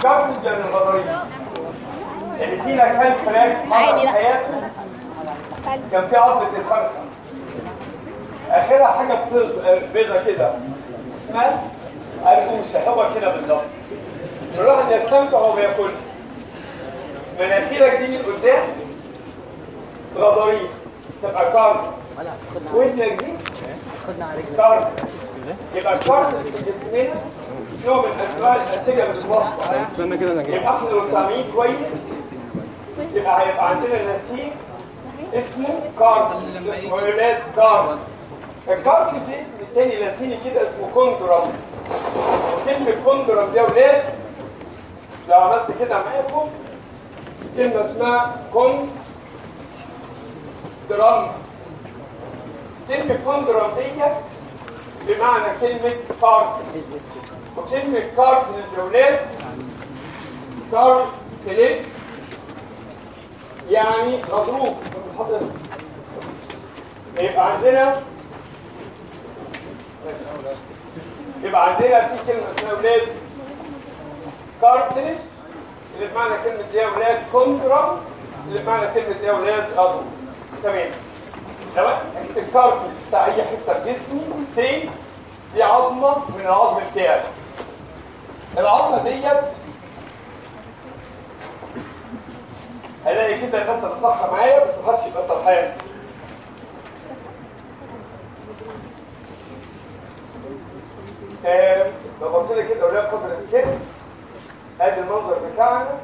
الكارتج يعني الغضاريف اللي فينا كان فراخ مرة عادي في لا. حياتنا كان في عظمة الفرخة آخرها حاجة بتز- بيضة كده اسمها قرموشة هو كده بالظبط الواحد يستمتع وهو بياكل مناخيرك دي من قدام غضاريف تبقى كارت ودنك دي كارت يبقى كارت في جسمنا نوع من انواع الانسجه بالوسط استنى كده انا جاي يبقى احنا لو سامعين كويس يبقى هيبقى عندنا نسيج اسمه كارد اسمه ولاد كارد الكارد دي بالتاني لاتيني كده اسمه كوندرام وكلمة كوندرام دي يا ولاد لو عملت كده معاكم كلمة اسمها كون درام كلمة كوندرام دي بمعنى كلمة كارد وكلمة كارد يا ولاد كارد كليك يعني مضروب حضرتك يبقى عندنا يبقى عندنا في كلمة اسمها ولاد كارتريج اللي بمعنى كلمة يا ولاد كوندرم اللي بمعنى كلمة يا ولاد عضو تمام لو انت الكارتريج بتاع اي حتة في جسمي سي دي عظمة من العظم بتاعي العظمة ديت هلاقي كده الناس اللي صح معايا بس محدش يبقى سرحان آه، لو بصينا كده ولا قدر الكلم ادي المنظر بتاعنا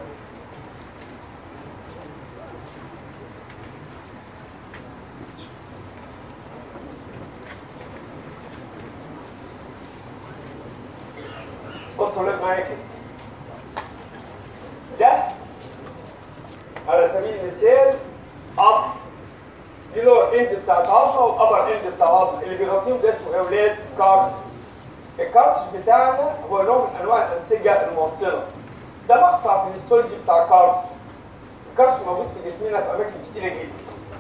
بصوا ولاد معايا كده ده على سبيل المثال اب دي لور اند بتاعت عظمه وابر اند بتاع عظمه اللي بيغطيهم ده اسمه اولاد كارت الكارتش بتاعنا هو نوع من انواع الانسجه الموصله ده مقطع في الهيستولوجي بتاع كارت الكارتش موجود في جسمنا في اماكن كتيره جدا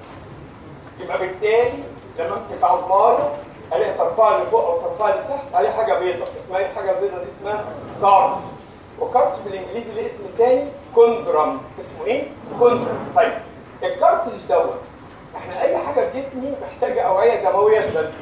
يبقى بالتالي لما امسك عظمايه الاقي طرفها لفوق او طرفها لتحت عليه حاجه بيضاء اسمها ايه الحاجه البيضاء دي اسمها كارتش وكارتش بالانجليزي ليه اسم تاني كوندرم اسمه ايه كوندرم طيب الكارتج دوت احنا اي حاجه في جسمي محتاجه اوعيه دمويه تغذيه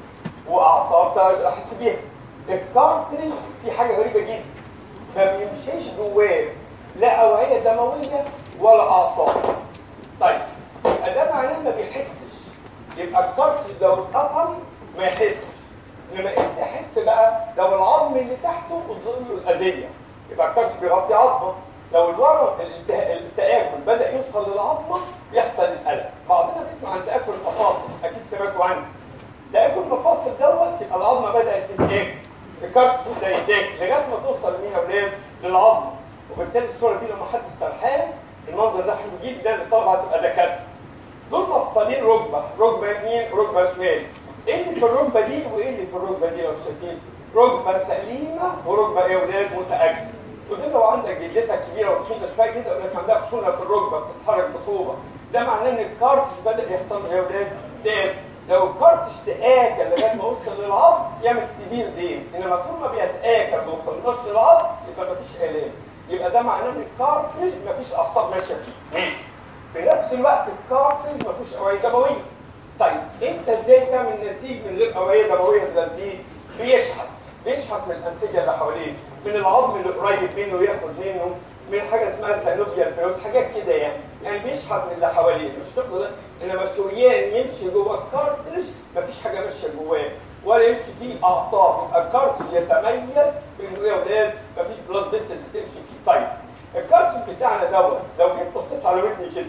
واعصاب احس بيها الكارتريج في حاجه غريبه جدا ما بيمشيش جواه لا اوعيه دمويه ولا اعصاب طيب يبقى ده معناه ما بيحسش يبقى الكارتريج لو اتقطم ما يحسش انما انت تحس بقى لو العظم اللي تحته وصل له الاذيه يبقى الكارتريج بيغطي عظمه لو الورم الالت- التآكل بدأ يوصل للعظمة يحصل الألم بعضنا بيسمع عن تآكل المفاصل أكيد سمعتوا عنه تآكل المفاصل دوت يبقى العظمة بدأت تتآكل الكارت تبدأ يتاكل لغاية ما توصل مين يا ولاد للعظمة وبالتالي الصورة دي لما حد سرحان المنظر ده حلو جدا الطلبة هتبقى دكاترة دول مفصلين ركبة ركبة يمين ركبة شمال ايه اللي في الركبة دي وايه اللي في الركبة دي لو شايفين ركبة سليمة وركبة ايه يا ولاد متأكد وده لو عندك جدتك كبيره وتخينه شويه كده يقول لك عندها خشونه في الركبه بتتحرك بصعوبه ده معناه ان الكارتش بدا يحصل له يا ولاد دام لو الكارتش تآكل لغايه ما وصل للعظم يعمل سيفير دين انما طول ما بيتآكل ما وصلناش للعظم يبقى مفيش الام يبقى ده معناه ان الكارتج مفيش اعصاب ماشيه فيه في نفس الوقت الكارتج مفيش اوعيه دمويه طيب انت ازاي تعمل نسيج من غير اوعيه دمويه تغذيه بيشحت بيشحت من الانسجه اللي حواليه من العظم اللي قريب منه ياخد منه من حاجه اسمها سانوفيا الفلوت حاجات كده يعني يعني بيشحت من اللي حواليه مش تقدر انما الشريان يمشي جوه الكارتريج مفيش حاجه ماشيه جواه ولا يمشي فيه اعصاب يبقى الكارتريج يتميز بانه يا ولاد مفيش بلاد فيسل بتمشي فيه طيب الكارتريج بتاعنا دوت لو جيت بصيت على ودني كده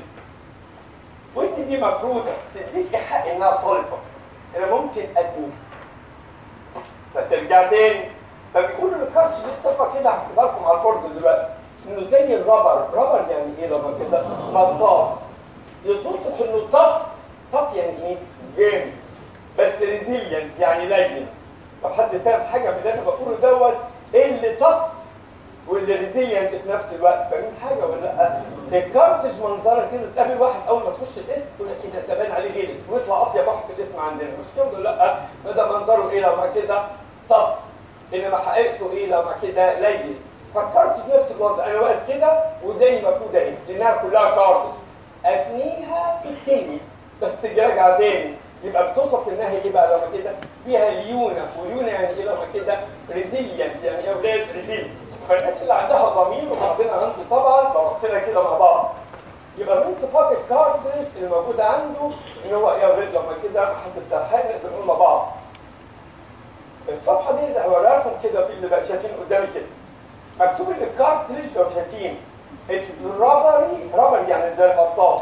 ودني دي مفروده تديك حق انها صلبه انا ممكن ادمي فترجع تاني فبيقولوا الكرش دي الصفه كده هحكيها لكم على البورد دلوقتي انه زي الربر ربر يعني ايه ربر كده مطاط يتوصف انه طف طف يعني ايه جامد بس ريزيلينت يعني لين لو حد فاهم حاجه من اللي انا بقوله دوت ايه اللي طف واللي ريزيلينت في نفس الوقت فاهمين حاجه ولا لا الكارتج منظره كده تقابل واحد اول ما تخش الاسم تقول لك كده تبان عليه غلس ويطلع اطيب واحد في الاسم عندنا مش كده ولا لا ده منظره ايه لو ما كده طف انما حقيقته ايه لو ما كده لين فكرت في نفس الوضع انا واقف كده وزي ما فوق اهي لانها كلها كارتج اتنيها تاني بس ترجع تاني يبقى بتوصف انها ايه بقى لما كده فيها ليونه وليونه يعني ايه لما كده ريزيلينت يعني يا اولاد ريزيلينت فالناس اللي عندها ضمير وبعدين عنده طبعا لو بصينا كده مع بعض يبقى من صفات الكارتريج اللي موجوده عنده ان هو يا اولاد لما كده حد السرحان نقدر نقول مع بعض الصفحه دي اللي هوريكم كده في اللي بقى شايفين قدامي كده مكتوب ان الكارتريج لو شايفين رابري رابر يعني زي المطاط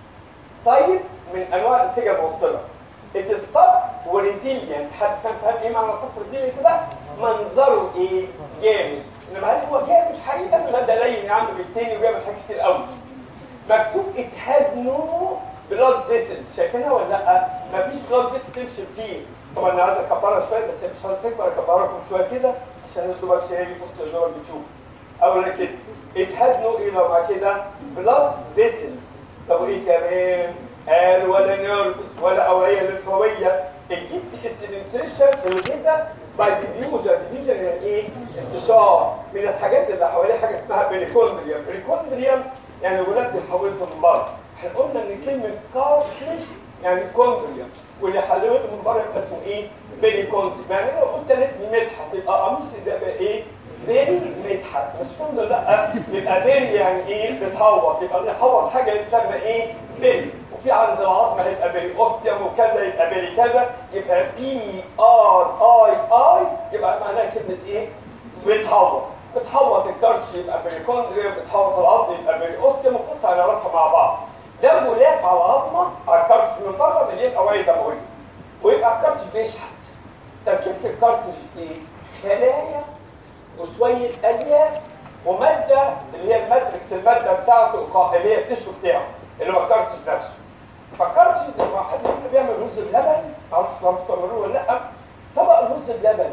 طيب من انواع الانسجه الموصله الستاف وريزيلينت حد فاهم فاهم ايه معنى الستاف ريزيلينت ده منظره ايه جامد انما هل هو جامد حقيقه ولا ده لين عنده بالتاني وبيعمل حاجات كتير قوي مكتوب it has no blood vessels شايفينها ولا لا مفيش blood vessels تمشي فيه طبعا انا عايز اكبرها شويه بس مش هتكبر اكبرها لكم شويه كده عشان انتوا بس هي فوق الدور بتشوف اولا كده it has no ايه لو مع كده blood vessels طب وايه كمان قال ولا نيرفز ولا اوعيه للفويه الجيب سيكتريشن الغذاء باي ديفيوجن ديفيوجن يعني ايه انتشار من الحاجات اللي حواليه حاجه اسمها بريكوندريوم بريكوندريوم يعني الولاد بيحولوا من بره احنا قلنا ان كلمه كارتليج يعني كوندريوم واللي حلوته من بره يبقى اسمه ايه بريكوندريوم يعني لو قلت انا اسمي مدحت يبقى قميص ده بقى ايه بيري مدحت مش الحمد لا يبقى بيري يعني ايه بتحوط يبقى اللي حوط حاجه يتسمى ايه بيري وفي عند العظم هيبقى بيري اوستيوم وكذا يبقى بيري كذا يبقى بي ار اي اي يبقى معناها كلمه ايه بتحوط بتحوط الكارتش يبقى بريكوندريا بتحوط العظم يبقى بيري اوستيوم وقصه هنعرفها مع بعض ده ملاف على العظمه على الكارتش من بره مليان اوعيه دمويه ويبقى الكارتش بيشحت تركيبه الكارتش ايه خلايا وشوية ألياف ومادة اللي هي الماتريكس المادة بتاعته اللي هي التشو بتاعه اللي هو الكارتش نفسه فالكارتش لما حد يقول بيعمل رز بلبن معرفش تعرفوا تعملوه ولا لا طبق الرز بلبن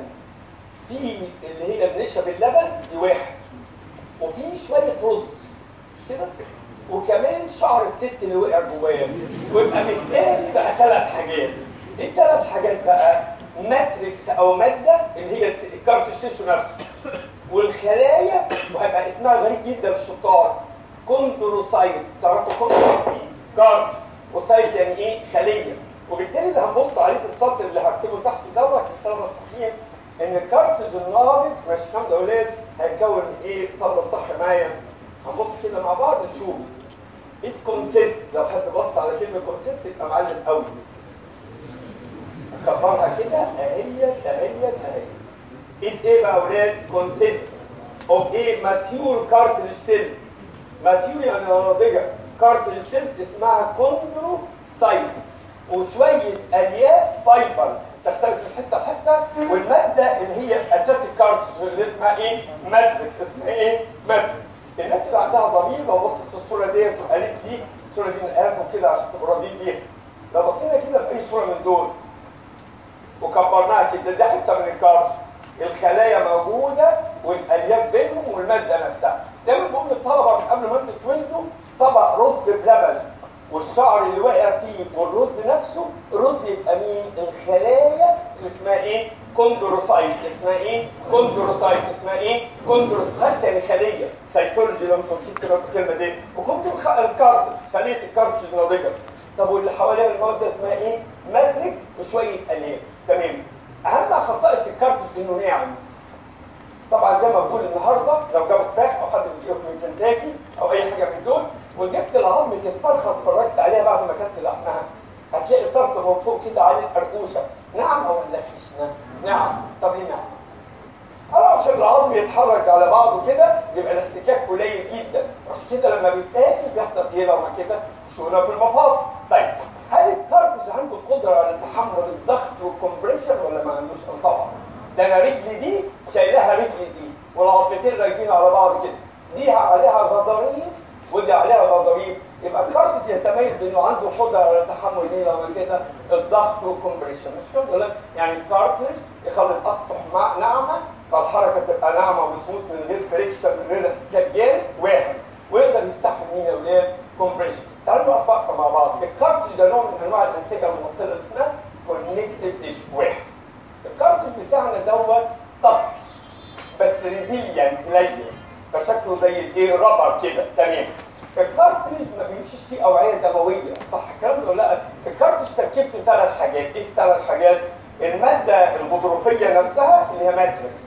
فيه اللي هي النشا باللبن دي واحد وفيه شوية رز مش كده؟ وكمان شعر الست اللي وقع جواه ويبقى بالتالي بقى ثلاث حاجات ايه الثلاث حاجات بقى؟ ماتريكس او ماده اللي هي الكارت الشيشو نفسه والخلايا وهيبقى اسمها غريب جدا للشطار كوندروسايت تعرفوا كوندروسايت كارت وسايت يعني ايه خليه وبالتالي اللي هنبص عليه في السطر اللي هكتبه تحت دوت الطلبه الصحيح ان الكارتج النابض مش كام اولاد هيتكون ايه الطلبه الصح معايا هنبص كده مع بعض نشوف ات كونسيست لو حد بص على كلمه كونسيست يبقى معلم قوي كبرها كده اهيت اهيت اهيت it ايه بقى اولاد consist of ايه mature cartilage cells mature يعني ناضجة cartilage cells اسمها chondrocyte وشوية الياف فايبرز تختلف من حتة لحتة والمادة اللي هي اساس الكارتج اللي اسمها ايه ماتريكس اسمها ايه ماتريكس الناس اللي عندها ضمير لو بصت الصورة ديت وقالت دي الصورة دي نقلها كده عشان تبقوا راضيين بيها لو بصينا كده في اي صورة من دول وكبرناها كده ده حته من الكارت الخلايا موجوده والالياف بينهم والماده نفسها دايما بقول للطلبه من قبل ما انتوا تولدوا طبق رز بلبن والشعر اللي واقع فيه والرز نفسه الرز يبقى مين الخلايا اللي اسمها ايه كوندروسايت اسمها ايه كوندروسايت اسمها ايه كوندروسايت يعني خليه سيتولوجي لو انتوا كده الكلمه دي وكنت الكارت خليه الكارت الناضجه طب واللي حواليها المواد اسمها ايه ماتريكس وشويه الياف تمام اهم خصائص الكارتج انه ناعم طبعا زي ما بقول النهارده لو جابوا فراخ او حد بيجيبه من كنتاكي او اي حاجه من دول وجبت العظم الفرخه اتفرجت عليها بعد ما كانت لحمها هتلاقي الطرف من فوق كده عليه القرقوشه ناعمه ولا خشنه؟ نعم طب ليه نعم؟ عشان العظم يتحرك على بعضه كده يبقى الاحتكاك قليل جدا عشان كده لما بيتاكل بيحصل ايه لو ما كده شغله في المفاصل طيب هل الكارتج عنده قدره على تحمل الضغط والكمبريشن ولا ما عندوش طبعا ده انا رجلي دي شايلها رجلي دي والعظمتين راكبين على بعض كده دي عليها غضاريف ودي عليها غضاريف يبقى الكارتج يتميز بانه عنده قدره على تحمل ايه لما كده الضغط والكمبريشن مش كده ولا يعني الكارتج يخلي الاسطح ناعمه فالحركه تبقى ناعمه وسموث من غير فريكشن من غير احتكاك جامد واحد ويقدر يستحمل مين يا ولاد كومبريشن تعالوا بقى نفكر مع بعض الكارتج ده نوع من انواع الانسجه الموصله اسمها كونكتيف تيشو واحد الكارتج بتاعنا دوت طف بس ريزيليانت لين فشكله زي الايه الربر كده تمام الكارتريج ما بيمشيش فيه اوعيه دمويه صح الكلام ده ولا لا الكارتريج تركيبته ثلاث حاجات ايه ثلاث حاجات الماده الغضروفيه نفسها اللي هي ماتريكس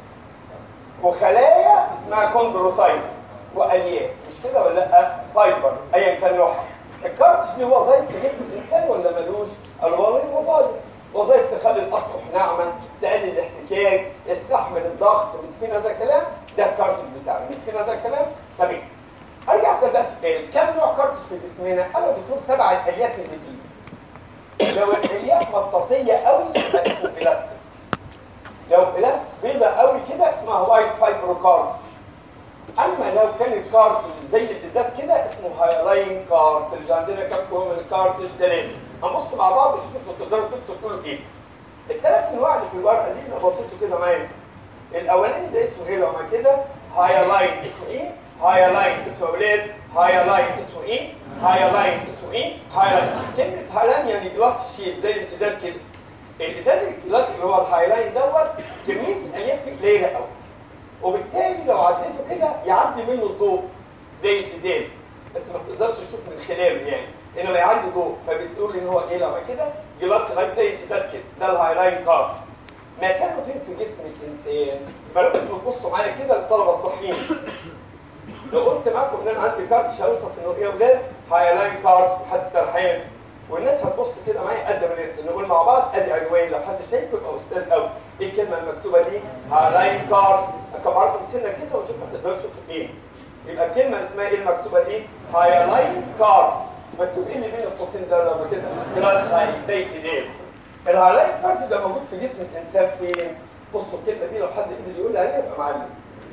وخلايا اسمها كوندروسايت والياف مش كده ولا لا فايبر ايا كان نوعها الكارتريج ليه وظائف في جسم الانسان ولا ملوش الوظائف وظائف وظائف تخلي الاسطح ناعمه تقلل الاحتكاك يستحمل الضغط مسكين هذا الكلام ده الكارتريج بتاعنا مسكين هذا الكلام تمام ارجع ده سؤال كم نوع كارتريج في جسمنا انا دكتور تبع الالياف اللي فيه لو الالياف مطاطيه قوي يبقى اسمه بلاستيك لو بلاستيك بيضه قوي كده اسمها وايت فايبرو كارت اما لو كانت كارت زي الازاز كده اسمه هايلاين كارت اللي عندنا كام كوم من الكارتج ثلاثه هنبص مع بعض نشوف انتوا تقدروا تكتبوا تقولوا ايه الثلاث انواع اللي في الورقه دي لو بصيتوا كده معايا الاولاني ده اسمه ايه لو ما كده هايلاين اسمه ايه هايلاين اسمه اولاد هايلاين اسمه ايه هايلاين اسمه ايه هايلاين كلمه هايلاين يعني جلاس شيب زي الازاز كده الازاز الجلاس اللي هو الهايلاين دوت كميه الالياف فيه قليله قوي وبالتالي لو عديته كده يعدي منه الضوء زي الازاز بس ما تقدرش تشوف من خلاله يعني انما يعدي ضوء فبتقول ان هو ايه لما كده جلاس لايت زي الازاز كده ده الهايلاين كارد مكانه فين في جسم الانسان يبقى لازم تبصوا معايا كده للطلبه الصحيين لو قلت معاكم ان انا عندي كارت هيوصف انه ايه يا اولاد هايلاين كارت وحد سرحان والناس هتبص كده معايا قد ما نقدر نقول مع بعض ادي عنوان لو حد شايفه يبقى استاذ قوي ايه الكلمه المكتوبه دي هايلاين كارت كبرت سنه كده وشوف هتقدر تشوف ايه يبقى الكلمه اسمها ايه المكتوبه دي هايلاين كارت مكتوب ايه اللي بين القوسين ده لما كده كلاس هاي زي كده الهايلاين كارت ده موجود في جسم الانسان فين بصوا الكلمه دي لو حد قدر يقول عليها يبقى معلم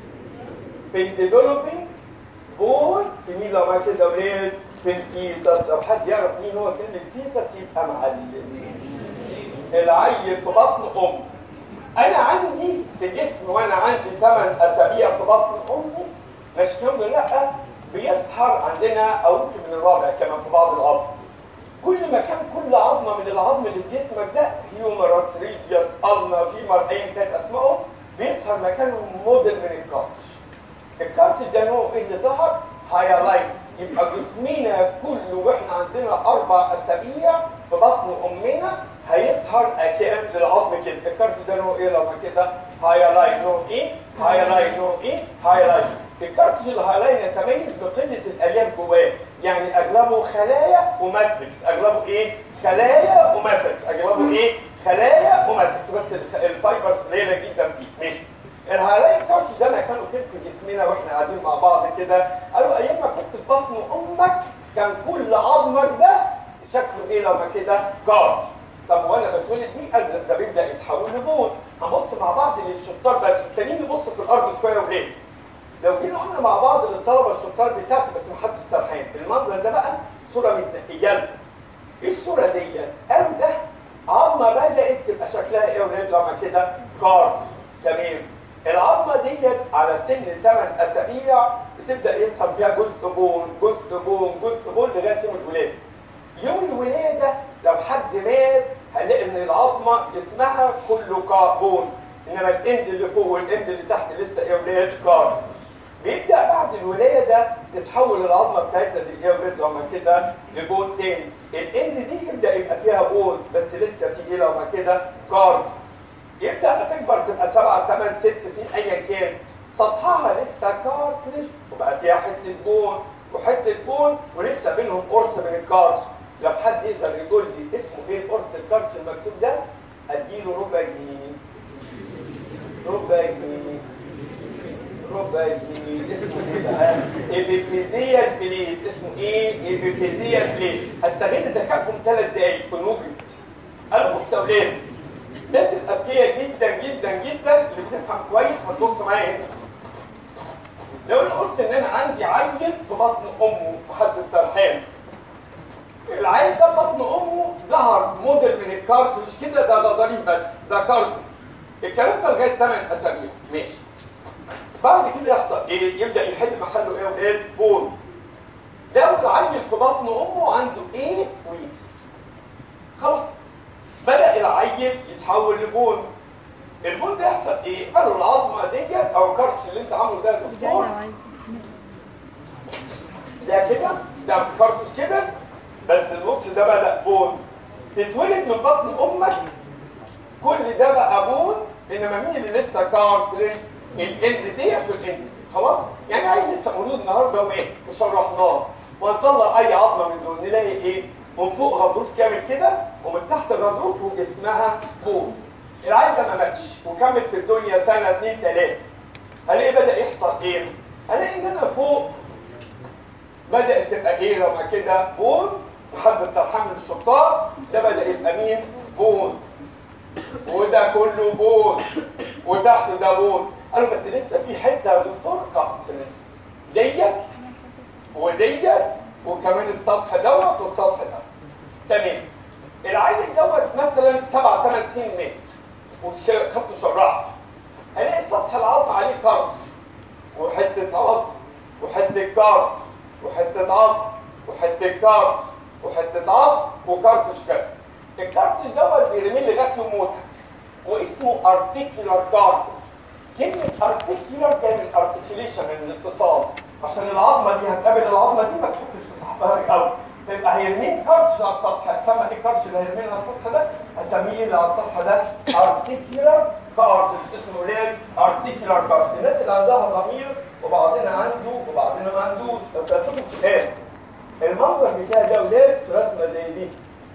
في الديفلوبينج بول في مين لو ما كده ولاد في الفيتس لو حد يعرف مين هو كلمة فيتس يبقى معلم العيل في بطن أم أنا عندي في الجسم وأنا عندي ثمان أسابيع في بطن أمي مش كم لا بيسحر عندنا أو يمكن من الرابع كمان في بعض العظم كل ما كان كل عظمة من العظم اللي في جسمك ده هيومرس ريديوس ألنا فيمر أيا كانت أسمائه بيظهر مكانه موديل من الكارتش الكارتش ده نوع اللي ظهر هايلايت يبقى جسمنا كله واحنا عندنا اربع اسابيع في بطن امنا هيظهر اكام للعظم كده الكارت ده نوع ايه لما كده هايلايت نوع ايه هايلايت نوع ايه هايلايت الكارت الهايلايت يتميز بقله الالياف جواه يعني اغلبه خلايا وماتريكس اغلبه ايه خلايا وماتريكس اغلبه ايه خلايا وماتريكس بس الفايبرز قليله جدا فيه ماشي الهالاين كارت ده مكانه كده في جسمنا واحنا قاعدين مع بعض كده قالوا ايام ما كنت في بطن امك كان كل عظمك ده شكله ايه لما كده كارت طب وانا بتولد دي قال ده بيبدا يتحول لبون هنبص مع بعض للشطار بس التانيين يبصوا في الارض شويه وليه لو جينا قلنا مع بعض للطلبه الشطار بتاعتي بس ما حدش سرحان المنظر ده بقى صوره متنقيه ايه الصوره ديت قالوا ده عظمه بدات تبقى شكلها ايه ولاد لما كده كارت تمام العظمه ديت على سن 8 اسابيع بتبدا يظهر فيها جزء بون جزء بون جزء بون لغايه يوم الولاده يوم الولاده لو حد مات هنلاقي ان العظمه جسمها كله كاربون انما الاند اللي فوق والاند اللي تحت لسه ايه ولاد كارب بيبدا بعد الولاده تتحول العظمه بتاعتنا دي ايه ولاد لما كده لبون تاني الاند دي يبدا يبقى فيها بون بس لسه في ايه لما كده كارب يبدا تكبر تبقى 7 8 6 سنين ايا كان سطحها لسه كارتريج وبقى فيها حته بون وحته بون ولسه بينهم قرص من الكارت لو حد يقدر يقول لي اسمه ايه القرص الكارت المكتوب ده اديله ربع جنيه ربع جنيه ربع جنيه اسمه ايه بقى؟ ايبيفيزيال بليد اسمه ايه؟ ايبيفيزيال بليد هستغل ذكائكم ثلاث دقايق في نوجد انا بص يا ولاد الناس الاذكياء جدا جدا جدا اللي بتفهم كويس هتبص معايا هنا لو انا قلت ان انا عندي عيل في بطن امه وحد سرحان العيل ده في بطن امه ظهر موديل من الكارت مش كده ده ده ضريب بس ده كارت الكلام ده لغايه 8 اسابيع ماشي بعد كده يحصل ايه يبدا يحل محله ايه وايه بون لو العيل في بطن امه عنده ايه ويكس خلاص بدأ العيل يتحول لبون البون ده يحصل ايه؟ قالوا العظمة ديت او الكرش اللي انت عامله ده يا دكتور ده كارتش كده بس النص ده بدا بون تتولد من بطن امك كل ده بقى بون انما مين اللي لسه كارتريج الاند ديت والاند خلاص يعني عايز لسه مولود النهارده وايه وشرحناه ونطلع اي عظمه من دول نلاقي ايه من فوق غضروف كامل كده ومن تحت غضروف وجسمها بون العيل ده ما ماتش وكمل في الدنيا سنه اتنين تلاته هلاقي بدا يحصل ايه هلاقي ان انا فوق بدات تبقى ايه لما كده بون لحد السرحان من الشطار ده بدا يبقى مين بون وده كله بون وتحته ده بون قالوا بس لسه في حته يا دكتور كابتن ديت وديت وكمان السطح دوت والسطح ده تمام العيل دوت مثلا سبع ثمان سنين مات وخدته شرحت هلاقي سطح العظم عليه كارت وحته عظم وحته كارت وحته عظم وحته كارت وحته عظم وكارتش كده الكارتش دوت بيرمي لغايه يوم موتك واسمه ارتيكولار كارت كلمه ارتيكولار جايه من ارتيكيوليشن من الاتصال عشان العظمه دي هتقابل العظمه دي ما تحطش في صحبها قوي تبقى هيرمين كارتش على السطح هسمى ايه الكارتش اللي هيرمين على السطح ده هسميه اللي على السطح ده ارتيكولار كارت اسمه ليه ارتيكولار كارت الناس اللي عندها ضمير وبعضنا عنده وبعضنا ما عندوش لو ترسموا كتاب المنظر بتاع ده ولاد في رسمه زي دي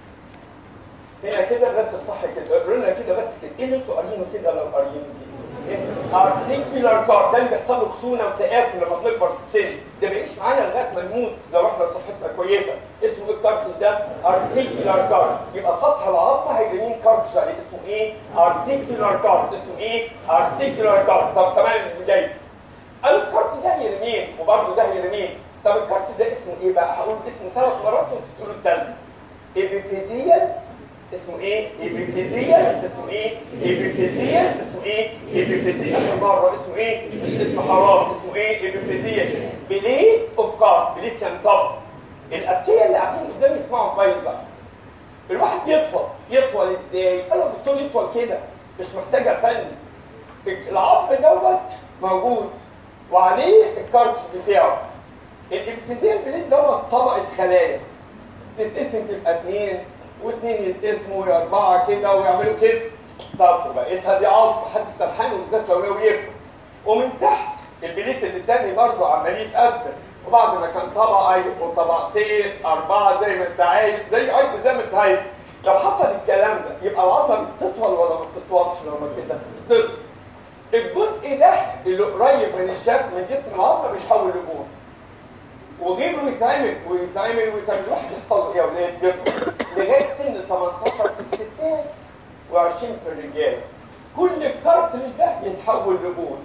هنا كده الرسم صح كده اقروا لنا كده بس كده ايه اللي انتوا قاريينه كده لو قاريينه دي ارتيكولار كارت ده اللي بيحصل له خشونه وتآكل لما بنكبر في السن ده بيعيش معانا لغايه ما نموت لو احنا صحتنا كويسه اسمه الكارت ده ارتيكولار كارت يبقى سطح العظم هيجرين كارت عليه اسمه ايه ارتيكولار كارت اسمه ايه ارتيكولار كارت طب تمام اللي جاي قالوا الكارت ده يرمين وبرده ده يرمين طب الكارت ده اسمه ايه بقى هقول اسمه ثلاث مرات وانتوا تقولوا الثالثه ايبيفيزيال اسمه ايه ايبيفيزيال اسمه ايه ايبيفيزيال اسمه ايه ايبيفيزيال اخر مره اسمه ايه مش اسم حرام اسمه ايه ايبيفيزيال بليه اوف كارت بليه ينطب الاذكياء اللي قاعدين قدامي يسمعوا كويس بقى الواحد يطول يطول ازاي قال له الدكتور يطول كده مش محتاجه فن العظم دوت موجود وعليه الكارت بتاعه الابتزال بليد دوت طبقه خلايا تتقسم تبقى اثنين واثنين يتقسموا يا اربعه كده ويعملوا كده طب بقيتها دي عظم حد سرحان وبالذات لو ناوي يفهم ومن تحت البليت اللي الثاني برضه عمال يتقسم وبعد ما كان طبقه يبقوا طبقتين اربعه زي ما انت عايز زي عايز زي ما انت عايز لو حصل الكلام ده يبقى العظمه بتطول ولا ما بتطولش لما كده تطول الجزء ده اللي قريب من الشكل من جسم العظمه بيتحول لبون وغيره يتعمل ويتعمل ويتعمل الواحد يحصل له ايه يا ولاد يطول لغايه سن 18 في الستات و20 في الرجال كل الكارتل ده يتحول لبون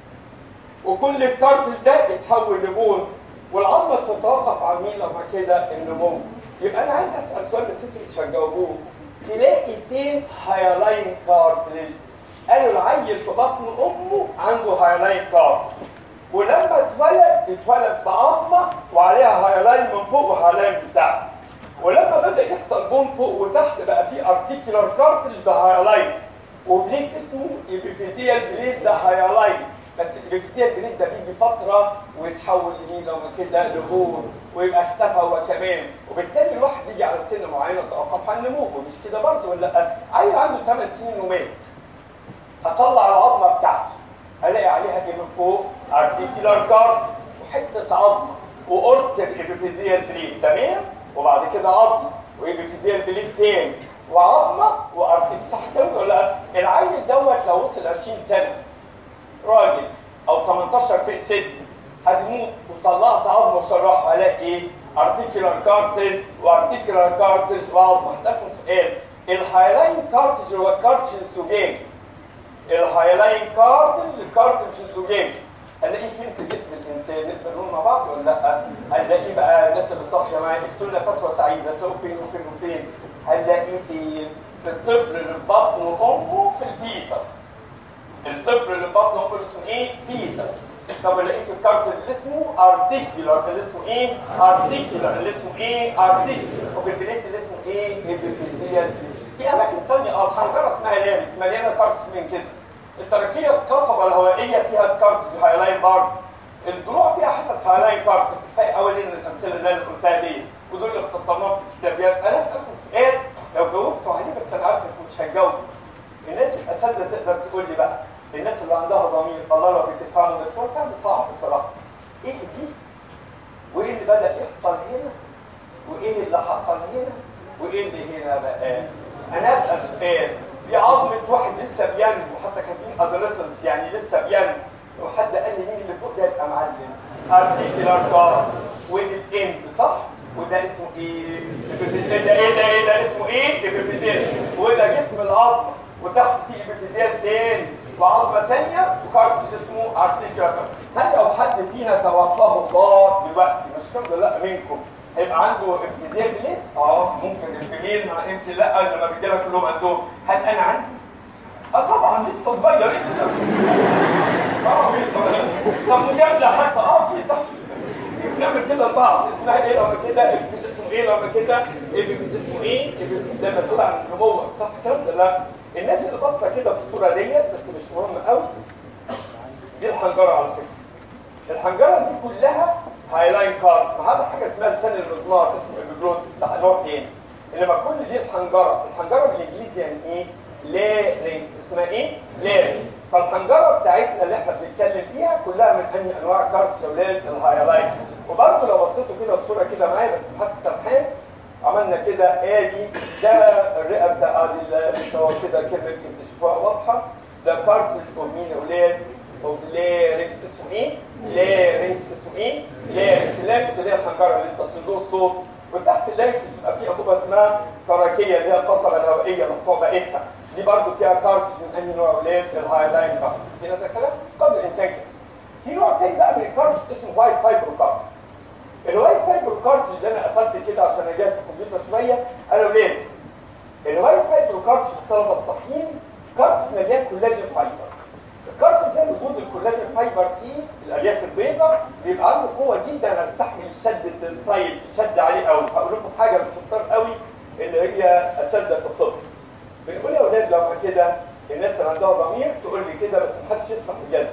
وكل الكارتل ده يتحول لبون والعظمه تتوقف عن مين لما كده النمو يبقى انا عايز اسال سؤال بس انتوا مش هتجاوبوه تلاقي اثنين هايلاين كارتلج قالوا العيل في بطن امه عنده هايلاين كارت ولما اتولد اتولد بعظمه وعليها هايلاين من فوق وهايلاين من تحت ولما بدا يحصل بون فوق وتحت بقى في ارتيكولار كارتلج ده هايلاين وبليد اسمه ايبيفيزيال بليد ده هايلاين بس الايبيفيزيال بليد ده بيجي فتره ويتحول لمين لو كده لبون ويبقى اختفى هو كمان وبالتالي الواحد يجي على سن معين وتوقف عن نموه مش كده برضه ولا لا عيل عنده 8 سنين ومات اطلع العظمه بتاعته الاقي عليها ايه من فوق ارتيكولار كارد وحته عظمه وقرص الابيفيزيال بليد تمام وبعد كده عظمه وابيفيزيال بليد تاني وعظمه وارتيك صح كده ولا لا العيل دوت لو وصل 20 سنه راجل او 18 في ست هتموت وطلعت عظمه وشرحها الاقي ايه ارتيكولار كارتل وارتيكولار كارتل وعظمه هتاخد سؤال الهايلاين كارتج هو الكارتج الزجاجي الهايلاين كارتج الكارتج الزجاجي هنلاقيه فين في جسم الانسان نقدر نقول مع بعض ولا لا هنلاقيه بقى الناس اللي صاحيه معايا اكتبوا لنا فتوى سعيده تشوفوا فين وفين وفين هنلاقيه في في الطفل اللي في بطن امه في الفيتس الطفل اللي في بطن امه اسمه ايه فيتس طب لقيت الكارت اللي اسمه ارتيكولار اللي اسمه ايه ارتيكولار اللي اسمه ايه ارتيكولار وفي البليت اللي اسمه ايه هيبيفيزيال في اماكن ثانيه اه الحنجره اسمها لامس مليانه كارتس من كده التركيه القصبه الهوائيه فيها الكارتس هايلاين بارد الضلوع فيها حتت هايلاين كارت كفايه اولين الامثله اللي انا قلتها دي ودول اللي اختصرناهم في الكتابيات انا هسالكم سؤال لو جاوبتوا عليه بس انا عارف انكم مش هتجاوبوا الناس الاساتذه تقدر تقول لي بقى الناس اللي عندها ضمير الله لو بتفهموا بس هو كان صعب بصراحه ايه دي وايه اللي بدا يحصل هنا وايه اللي حصل هنا وايه اللي هنا بقى انا اسال سؤال في عظمه واحد لسه بينمو وحتى كاتبين ادolescence يعني لسه بينمو وحد قال لي مين اللي فوق ده يبقى معلم ارتيكولار كار والاند صح وده اسمه ايه ده ايه ده ايه ده اسمه ايه ابيبيديل وده جسم العظم وتحت فيه ابيبيديل تاني وعظمه ثانيه وكارتج اسمه ارتيكولار كار هل لو حد فينا توفاه الله دلوقتي مش الحمد لله منكم هيبقى عنده ابتدائي بالليل؟ اه ممكن البليل مع انت لا لما الرجاله كلهم عندهم هل انا عندي؟ اه طبعا لسه صغير انت اه طب مجامله حتى اه في طب بنعمل كده لبعض اسمها ايه لما كده اسمه ايه لما كده اسمه ايه ده مسؤول عن النمو صح الكلام ده لا الناس اللي باصه كده بالصوره ديت بس مش مهم قوي دي الحنجره على فكره الحنجره دي كلها هايلاين كارد ما هذا حاجه اسمها لسان المزمار اسمه البروس بتاع نوع تاني انما كل دي الحنجره الحنجره بالانجليزي يعني ايه لارينكس اسمها ايه لارينكس فالحنجره بتاعتنا اللي احنا بنتكلم فيها كلها من انهي انواع كارد شولات الهايلاين وبرضه لو بصيتوا كده الصوره كده معايا بس محدش سرحان عملنا كده ادي ده الرئه بتاع ادي هو كده كده تشوفوها واضحه ده كارتج اومين اولاد اوف لارينكس اسمه ايه؟ لارينكس اسمه ايه؟ لارينكس اللارينكس اللي هي الحنجره اللي بتصل الصوت وتحت اللارينكس بتبقى في انبوبه اسمها تراكيه اللي هي القصبه الهوائيه مقطوع بقيتها دي برضه فيها كارتج من انهي نوع اولاد الهايلاين كارتج هنا ده كلام قدر الانتاج في نوع تاني بقى من الكارتج اسمه وايت فايبرو كارتج الوايت فايبرو كارتج اللي انا قفلت كده عشان اجي في الكمبيوتر شويه قالوا ليه؟ الوايت فايبرو كارتج الطلبه الصحيين كارتج مليان كولاجين فايبر الكارتج ده وجود الكولاجين فايبر فيه الالياف البيضاء بيبقى عنده قوه جدا ان تستحمل شده الصيد شد عليه قوي هقول لكم حاجه مش شطار قوي اللي هي اشد في الطب بنقول يا اولاد لما كده الناس اللي عندها ضمير تقول لي كده بس محدش يسمع بجد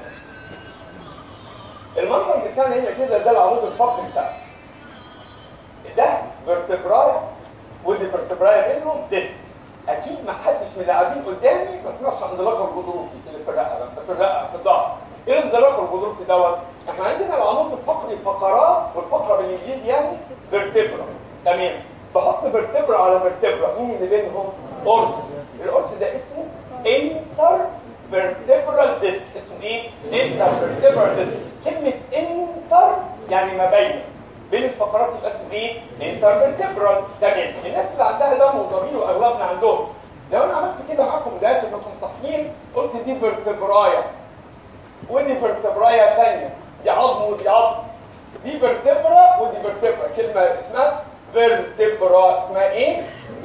المنظر بتاعنا هنا كده ده العمود الفقري بتاعنا ده فيرتبراي ودي فيرتبراي منهم ديسك اكيد ما حدش من اللي قاعدين قدامي ما سمعش عن انزلاق الغضروفي اللي في الرقبه في الرقبه في الظهر ايه الانزلاق الغضروفي دوت احنا عندنا العمود الفقري فقرات والفقره بالانجليزي يعني فيرتبرا تمام بحط فيرتبرا على فيرتبرا مين اللي بينهم قرص القرص ده اسمه انتر فيرتبرال ديسك اسمه ايه انتر فيرتبرال ديسك كلمه انتر يعني ما بين بين الفقرات يبقى اسمه ايه انترفيرتبرال تمام الناس اللي عندها دم وضمير واغلبنا عندهم لو انا عملت كده معاكم بدايه انكم صحيين قلت دي فيرتبرايه ودي فيرتبرايه ثانيه دي عظم ودي عظم دي فيرتبرا ودي فيرتبرا كلمه اسمها فيرتبرا اسمها ايه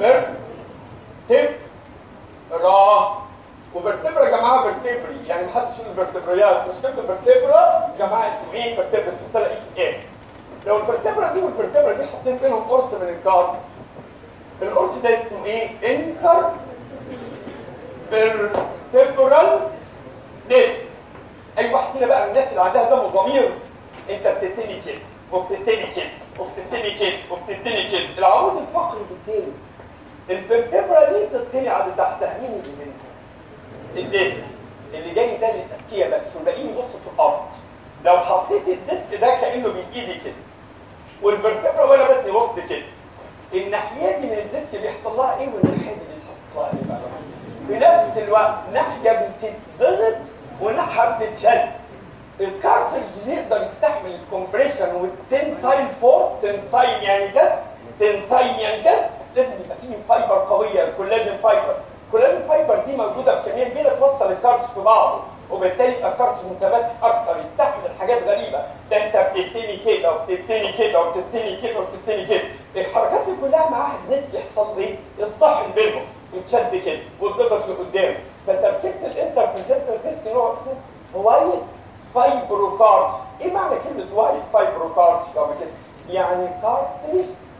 فيرتبرا وفيرتبرا جماعه فيرتبري يعني ما حدش يقول فيرتبريات مش كلمه فيرتبرا جماعه اسمه ايه فيرتبرا تلاقي ايه لو الفرتبرا دي والفرتبرا دي حاطين بينهم قرص من الكارب القرص ده اسمه ايه انتر فيرتبرال ديسك اي واحد فينا بقى من الناس اللي عندها دم ضمير انت بتبتدي كده وبتبتدي كده وبتبتدي كده وبتبتدي كده العروض الفقري بالتاني الفرتبرا دي بتتخلي على تحتها مين اللي منها الديسك اللي جاي ده للتسكيه بس والباقيين يبصوا في الارض لو حطيت الديسك ده كانه بايدي كده والفرتبرا وانا بدي وسط كده الناحيه دي من الديسك بيحصل لها ايه والناحيه دي بيحصل لها ايه بقى في نفس الوقت ناحيه بتتضغط وناحيه بتتشد الكارترج يقدر يستحمل الكومبريشن والتنسايل فورس تنسايل يعني جذب تنسايل يعني جذب لازم يبقى فيه فايبر قويه الكولاجين فايبر الكولاجين فايبر دي موجوده بكميه كبيره توصل الكارترج في بعضه وبالتالي يبقى الكارترج متماسك اكتر يستحمل الحاجات غريبه ده انت بتبتني كده وبتبتني كده وبتبتني كده وبتبتني كده الحركات دي كلها معاها الناس يحصل ايه يطحن بينهم يتشد كده وتضغط لقدام فتركيبه الانترفيزنتال ديسك نوع اسمه وايت فايبروكارد ايه معنى كلمه وايت فايبروكارد كده يعني كارتريج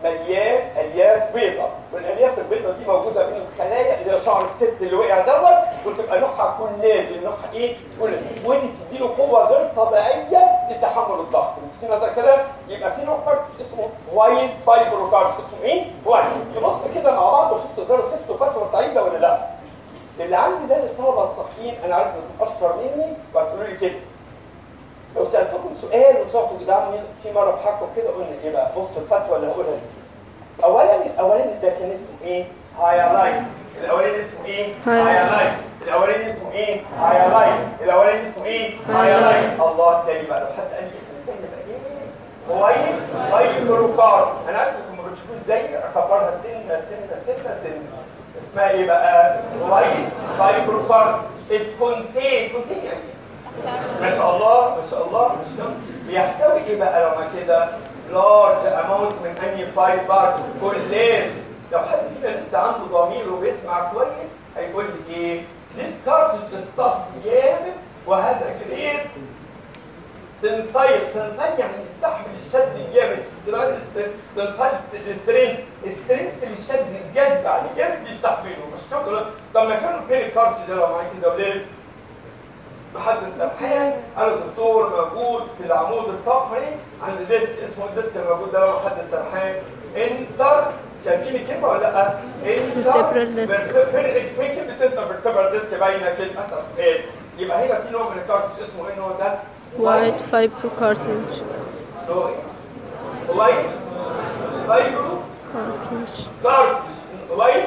مليان الياف بيضاء والالياف البيضاء دي موجوده بين الخلايا اللي هي شعر الست اللي وقع دوت وتبقى نوعها كولاجين نوعها ايه؟ كولاجين ودي تديله قوه غير طبيعيه لتحمل الضغط متفقين هذا الكلام؟ يبقى في نوع كارت اسمه وايت فايبرو كارت اسمه ايه؟ وايت نبص كده مع بعض وشوف تقدروا تفتوا فتره سعيده ولا لا؟ اللي عندي ده للطلبه الصحيين انا عارف انكم اشطر مني وهتقولوا لي كده لو سالتكم سؤال وطلعتوا جدعان في مره بحكم كده قلنا ايه بقى بصوا الفتوى اللي هقولها دي اولا الاولاني ده كان اسمه ايه هايلايت الاولاني اسمه ايه هايلايت الاولاني اسمه ايه هايلايت الاولاني اسمه ايه هايلايت الله التاني بقى لو حد قال لي اسم التاني بقى ايه كويس كويس كلوكار انا عارف انكم ما بتشوفوش ازاي اكبرها سنه سنه سنه سنه اسمها ايه بقى كويس فايبروكار الكونتين كونتين يعني ما شاء الله ما شاء الله ما شاء الله بيحتوي ايه بقى لما كده لارج اماونت من اني فايبر كولين لو حد فينا لسه عنده ضمير وبيسمع كويس هيقول لي ايه this cartridge stuff جامد وهذا جريد تنصير تنصير يعني يستحمل الشد الجامد تنصير السترينث السترينث اللي الشد الجذب عليه جامد بيستحمله مش كده طب ما كانوا فين الكارتridge ده لو معاك كده وليه محدث سرحان انا دكتور موجود في العمود الفقري عند ديسك اسمه الديسك الموجود ده محدث سرحان انتر شايفين الكلمه ولا لا؟ انتر Vertebral disc. فين فين كلمه انتر فيرتبرال ديسك باينه كلمه اسف ايه يبقى هنا في نوع من الكارتج اسمه ايه النوع ده؟ وايت فايبرو كارتج نوع ايه؟ وايت فايبرو كارتج كارتج وايت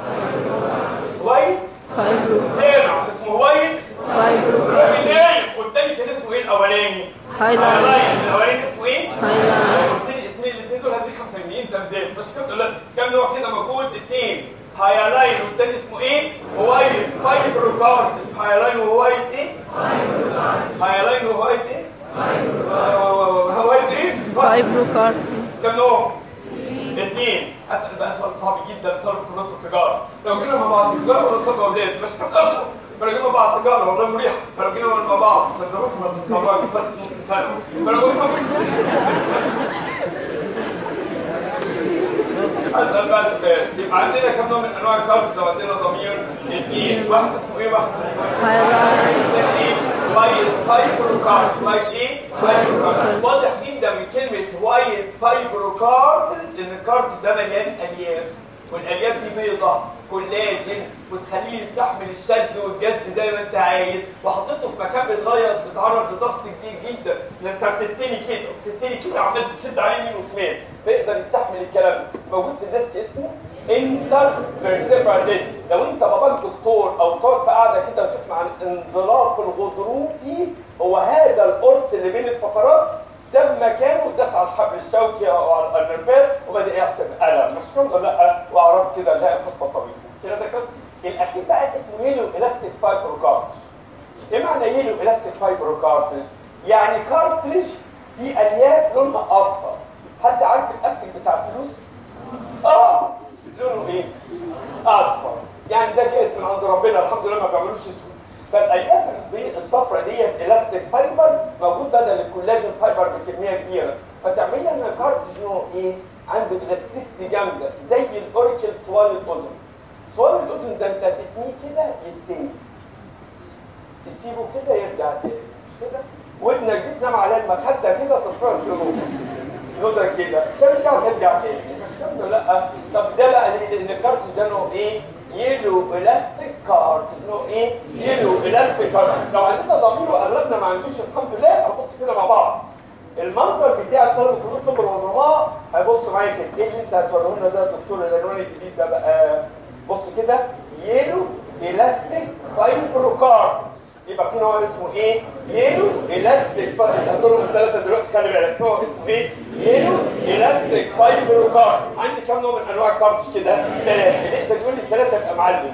وايت فايبرو سامع اسمه وايت فايبرو من كارتج نايم قدامي كان اسمه ايه الاولاني؟ هايلايت الاولاني اسمه ايه؟ هايلايت قلت لي اسمين الاثنين دول هديك 5 جنيه تمثيل بس كده لا كام نوع كده موجود اثنين هايلاين والتاني اسمه ايه؟ هوايت فايبرو كارد هايلاين وهوايت ايه؟ هايلاين وهوايت ايه؟ هوايت ايه؟ فايبرو كارتج كام نوع؟ اثنين اسال بقى سؤال صعب جدا طالب كليه التجاره لو جينا مع بعض تجاره ولا طب اولاد مش هتقصر فلو جينا مع بعض تجاره والله مريح فلو جينا مع بعض فالظروف ما بتتخرج فرق نص سنه فلو جينا اسال بقى سؤال يبقى عندنا كم نوع من انواع الكاربس لو عندنا ضمير اثنين واحد اسمه ايه واحد اسمه ايه هايلايت وايت فايبرو كارد وايت ايه؟ فايبرو كارد واضح جدا من كلمة وايت فايبرو كارد ان الكارد ده مليان الياف والالياف دي بيضة كولاجين وتخليه يستحمل الشد والجد زي ما انت عايز وحطيته في مكان بيتغير بتتعرض لضغط كبير جدا انت بتتني كده بتتني كده عمال تشد عليه يمين وشمال بيقدر يستحمل الكلام ده موجود في الديسك اسمه انتر فيرتيبرال ديسك لو انت باباك دكتور او تقعد في قاعده كده وتسمع عن انزلاق الغضروفي هو هذا القرص اللي بين الفقرات ساب مكانه وداس على الحبل الشوكي او على النرفات وبدا يحسب الم مش كده ولا لا واعراض كده اللي هي قصه طويله كده ده كده الاخير بقى اسمه يلو الاستيك فايبرو كارتج ايه معنى يلو الاستيك فايبرو كارتج يعني كارتج فيه الياف لونها اصفر حد عارف الاستيك بتاع الفلوس اه لونه ايه اصفر يعني ده جاي من عند ربنا الحمد لله ما بيعملوش اسود فالالياف الصفراء ديت الاستيك فايبر موجود بدل الكولاجين فايبر بكميه كبيره فتعمل لنا كارتج نوع ايه عنده الاستيستي جامده زي الاوركل طوال الاذن طوال الاذن ده انت تتنيه كده يتني تسيبه كده يرجع تاني مش كده ودنك دي تنام على المخده كده تتفرج في روحك نقدر كده ترجع ترجع تاني مش كده لا طب ده بقى لان الكارت ده نوع ايه يلو الاستيك كارت نوع ايه يلو الاستيك كارت لو عندنا ضمير واغلبنا ما عندوش الحمد لله هنبص كده مع بعض المنظر بتاع طالب كليه طب العظماء هيبص معايا كده ايه اللي انت هتوريه لنا ده يا دكتور العنوان الجديد ده بقى بص كده يلو الاستيك فايبرو كارت يبقى في نوع اسمه ايه؟ يلو الاستيك هدول الثلاثه دلوقتي خلي بالك نوع اسمه ايه؟ يلو الاستيك فايبرو كارت عندي كام نوع من انواع الكارتس كده؟ ثلاثه اللي تقول لي ثلاثه ابقى معلم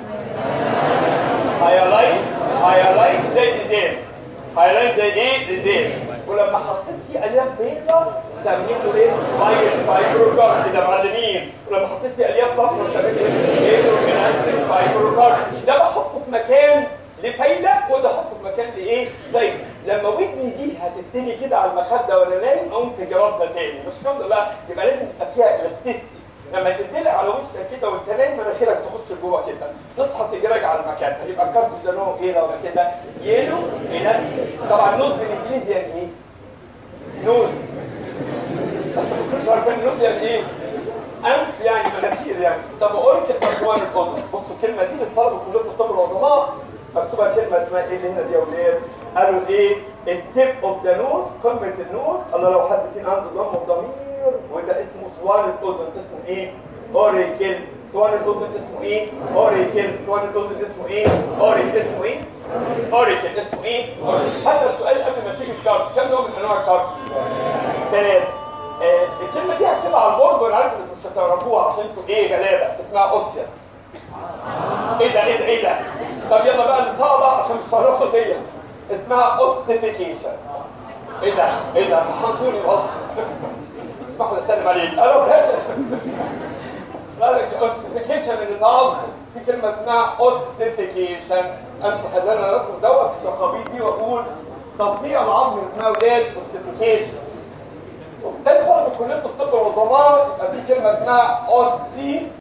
هايلايت هايلايت زي ديزين هايلايت زي ايه؟ ديزين ولما حطيت فيه الياف بيضاء سميته ايه؟ فايبر فايبرو كارت كده معلمين ولما حطيت فيه الياف صفراء سميته ايه؟ يلو الاستيك فايبرو كارت ده بحطه في مكان دي فايده وده احطه في مكان لايه طيب لما ودني دي هتبتدي كده على المخده وانا نايم اقوم تجربنا تاني مش الحمد لله يبقى لازم يبقى فيها الاستيستي لما تدلق على وشك كده وانت نايم مناخيرك تخش جوه كده تصحى تجرج على المكان هيبقى الكارت ده نوعه ايه لو كده يلو بنفس طبعا نوز بالانجليزي يعني ايه؟ نوز بس ما كنتش عارفين نوز يعني ايه؟ انف يعني مناخير يعني طب قلت الاسوان الاذن بصوا الكلمه دي للطلبه كلهم الطب العظماء مكتوبه كلمه اسمها ايه اللي هنا دي يا ولاد؟ قالوا ايه؟ التيب اوف ذا نوز قمه النوز الله لو حد فينا عنده ضم ضمير وده اسمه سوان الاذن اسمه ايه؟ اوريكل سوان الاذن اسمه ايه؟ اوريكل سوان الاذن اسمه ايه؟ اوريكل اسمه ايه؟ اوريكل اسمه ايه؟ هسأل سؤال قبل ما تيجي الكارت كم نوع من انواع الكارت؟ ثلاثة آه، الكلمة دي هكتبها على البورد وانا عارف انكم مش هتعرفوها عشان انتوا ايه غلابة اسمها اوسيا ايه ده ايه ده ايه ده طب يلا بقى الصعبة عشان مش هتعرفوا دي اسمها اوسيفيكيشن ايه ده ايه ده حطوني اصلا اسمحوا لي اسلم عليك انا بهدى اوسيفيكيشن اللي تعرف في كلمة اسمها اوسيفيكيشن امسح اللي انا رسمه دوت في الخبيط دي واقول تقطيع العظم اسمها ولاد اوسيفيكيشن وبالتالي برضه كليه الطب العظماء يبقى في كلمه اسمها اوستي